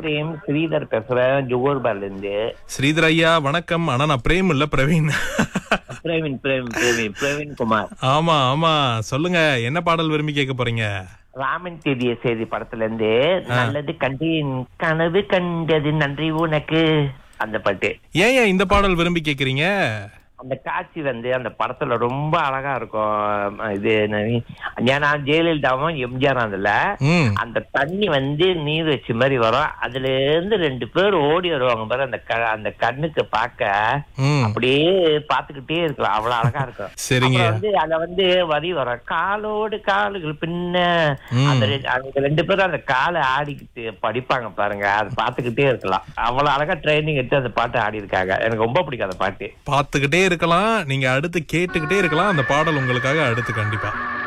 Frame Sridhar பேசுறேன் ஜுகோர்பால இருந்து ஸ்ரீதர் ஐயா வணக்கம் ஆனா நான் பிரேம் இல்ல பிரவீன் பிரவீன் பிரேம் பிரவீன் பிரவீன் குமார் ஆமா ஆமா சொல்லுங்க என்ன பாடல் விரும்பி கேட்க போறீங்க ராமன் தேதிய செய்தி படத்துல இருந்து நல்லது கண்டேன் கனவு கண்டது நன்றி உனக்கு அந்த பாட்டு ஏன் ஏன் இந்த பாடல் விரும்பி கேக்குறீங்க அந்த காட்சி வந்து அந்த படத்துல ரொம்ப அழகா இருக்கும் இது என்னது, ஏன்னா ஜெயலலிதாவும் எம்ஜிஆர் அதுல ம் அந்த தண்ணி வந்து நீர் வச்சு மாதிரி வரும் அதுல இருந்து ரெண்டு பேர் ஓடி வருவாங்க பாரு அந்த க- அந்த கண்ணுக்கு பார்க்க ம் அப்படியே பாத்துக்கிட்டே இருக்கலாம் அவ்வளவு அழகா இருக்கும் சரிங்க அப்புறம் வந்து அதுல வந்து வரி வரும் காலோடு காலுகள் பின்ன ம். அந்த ரெ- அவங்க ரெண்டு பேரும் அந்த காலை ஆடிக்கிட்டு படிப்பாங்க பாருங்க அது பாத்துக்கிட்டே இருக்கலாம் அவ்வளவு அழகா ட்ரைனிங் எடுத்து அந்த பாட்டு ஆடி இருக்காங்க எனக்கு ரொம்ப பிடிக்கும் அந்த பாட்டு பார்த்துக்கிட்டே இருக்கலாம் நீங்க அடுத்து கேட்டுக்கிட்டே இருக்கலாம் அந்த பாடல் உங்களுக்காக அடுத்து கண்டிப்பா